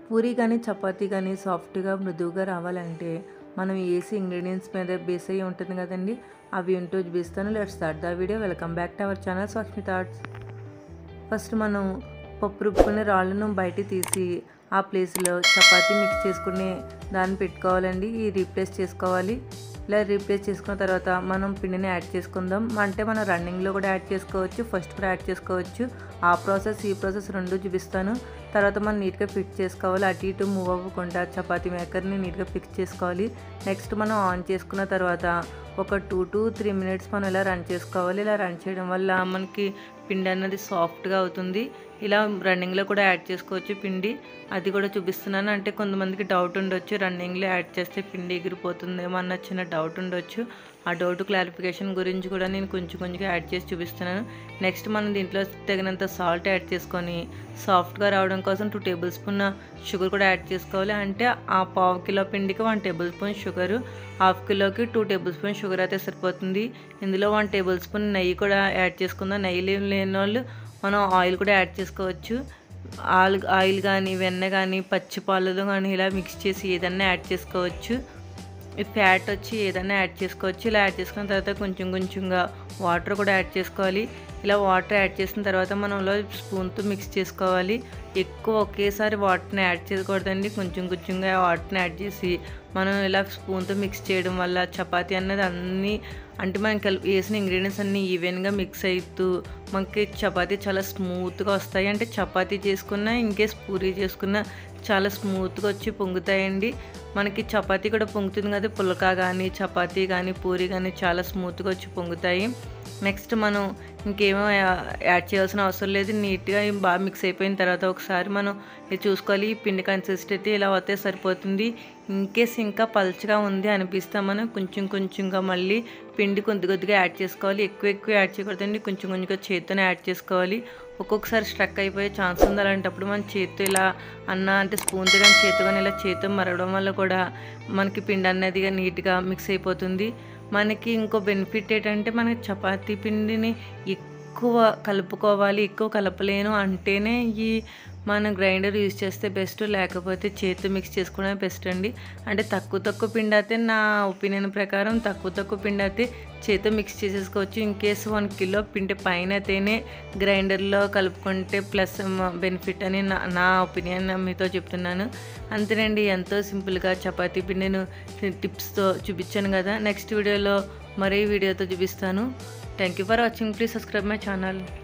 పూరి కానీ చపాతీ కానీ సాఫ్ట్గా మృదువుగా రావాలంటే మనం వేసి ఇంగ్రీడియంట్స్ మీద బేస్ అయ్యి ఉంటుంది కదండి అవి ఏంటో చూపిస్తాను let start the video welcome back to our channel Swasmi thoughts first మనం పప్పు రుబ్బుకునే రాళ్ళను బయట తీసి ఆ ప్లేస్లో చపాతీ మిక్స్ చేసుకునే దాన్ని పెట్టుకోవాలండి ఈ రీప్లేస్ చేసుకోవాలి ఇలా రీప్లేస్ చేసుకున్న తర్వాత మనం పిండిని యాడ్ చేసుకుందాం అంటే మనం రన్నింగ్లో కూడా యాడ్ చేసుకోవచ్చు ఫస్ట్ కూడా యాడ్ చేసుకోవచ్చు ఆ ప్రాసెస్ ఈ ప్రాసెస్ రెండు చూపిస్తాను తర్వాత మనం నీట్గా ఫిక్స్ చేసుకోవాలి అటు ఇటు మూవ్ అవ్వకుండా చపాతీ మేకర్ని నీట్గా ఫిక్స్ చేసుకోవాలి నెక్స్ట్ మనం ఆన్ చేసుకున్న తర్వాత ఒక టూ టు త్రీ మినిట్స్ మనం ఇలా రన్ చేసుకోవాలి ఇలా రన్ చేయడం వల్ల మనకి పిండి అనేది సాఫ్ట్గా అవుతుంది ఇలా రన్నింగ్లో కూడా యాడ్ చేసుకోవచ్చు పిండి అది కూడా చూపిస్తున్నాను అంటే కొంతమందికి డౌట్ ఉండొచ్చు రన్నింగ్లో యాడ్ చేస్తే పిండి ఎగిరిపోతుందేమో అన్న చిన్న డౌట్ ఉండొచ్చు ఆ డౌట్ క్లారిఫికేషన్ గురించి కూడా నేను కొంచెం కొంచెంగా యాడ్ చేసి చూపిస్తున్నాను నెక్స్ట్ మనం దీంట్లో తగినంత సాల్ట్ యాడ్ చేసుకొని సాఫ్ట్గా రావడం కోసం టూ టేబుల్ స్పూన్ షుగర్ కూడా యాడ్ చేసుకోవాలి అంటే ఆ పావు కిలో పిండికి one tablespoon sugar half కిలోకి టూ టేబుల్ స్పూన్ షుగర్ అయితే సరిపోతుంది ఇందులో వన్ టేబుల్ స్పూన్ నెయ్యి కూడా యాడ్ చేసుకుందాం నెయ్యి లేని వాళ్ళు మనం ఆయిల్ కూడా యాడ్ చేసుకోవచ్చు ఆయిల్ ఆయిల్ కానీ వెన్న కానీ పచ్చి పాలతో కానీ ఇలా మిక్స్ చేసి ఏదన్నా యాడ్ చేసుకోవచ్చు ఈ ఫ్యాట్ వచ్చి ఏదైనా యాడ్ చేసుకోవచ్చు ఇలా యాడ్ చేసుకున్న తర్వాత కొంచెం కొంచెంగా వాటర్ కూడా యాడ్ చేసుకోవాలి ఇలా వాటర్ యాడ్ చేసిన తర్వాత మనం ఇలా స్పూన్తో మిక్స్ చేసుకోవాలి ఎక్కువ ఒకేసారి వాటర్ని యాడ్ చేయకూడదండి కొంచెం కొంచెంగా వాటర్ని యాడ్ చేసి మనం ఇలా స్పూన్తో మిక్స్ చేయడం వల్ల చపాతీ అనేది అన్నీ అంటే మనం కలిపి వేసిన ఇంగ్రీడియంట్స్ అన్నీ ఈవెన్గా మిక్స్ అవుతూ మనకి చపాతీ చాలా స్మూత్గా వస్తాయి అంటే చపాతీ చేసుకున్నా ఇంకేస్ పూరీ చేసుకున్నా చాలా స్మూత్గా వచ్చి పొంగుతాయండి మనకి చపాతీ కూడా పొంగుతుంది కదా పులక కానీ చపాతీ కానీ పూరి కానీ చాలా స్మూత్గా వచ్చి పొంగుతాయి నెక్స్ట్ మనం ఇంకేమో యాడ్ చేయాల్సిన అవసరం లేదు నీట్గా బాగా మిక్స్ అయిపోయిన తర్వాత ఒకసారి మనం ఇది చూసుకోవాలి ఈ పిండి కన్సిస్టెన్సీ ఇలా వస్తే సరిపోతుంది ఇన్కేస్ ఇంకా పల్చగా ఉంది అనిపిస్తే మనం కొంచెం కొంచెంగా మళ్ళీ పిండి కొద్ది కొద్దిగా యాడ్ చేసుకోవాలి ఎక్కువ ఎక్కువ యాడ్ చేయకూడదండి కొంచెం కొంచెంగా చేతితోనే యాడ్ చేసుకోవాలి ఒక్కొక్కసారి స్ట్రక్ అయిపోయే ఛాన్స్ ఉంది అలాంటప్పుడు మనం చేతితో ఇలా అన్న అంటే స్పూన్తో కానీ చేతితో కానీ ఇలా చేతితో మరగడం వల్ల కూడా మనకి పిండి అనేది నీట్గా మిక్స్ అయిపోతుంది మనకి ఇంకో బెనిఫిట్ ఏంటంటే మనకి చపాతీ పిండిని ఎక్కువ కలుపుకోవాలి ఎక్కువ కలపలేను అంటేనే ఈ మనం గ్రైండర్ యూజ్ చేస్తే బెస్ట్ లేకపోతే చేతితో మిక్స్ చేసుకోవడమే బెస్ట్ అండి అంటే తక్కువ తక్కువ పిండి అయితే నా ఒపీనియన్ ప్రకారం తక్కువ తక్కువ పిండి అయితే చేతితో మిక్స్ చేసేసుకోవచ్చు ఇన్ కేసు వన్ కిలో పిండి పైన అయితేనే గ్రైండర్లో కలుపుకుంటే ప్లస్ బెనిఫిట్ అని నా నా ఒపీనియన్ మీతో చెప్తున్నాను అంతేనండి ఎంతో సింపుల్గా చపాతీ పిండిను టిప్స్తో చూపించాను కదా నెక్స్ట్ వీడియోలో మరీ వీడియోతో చూపిస్తాను thank you for watching please subscribe my channel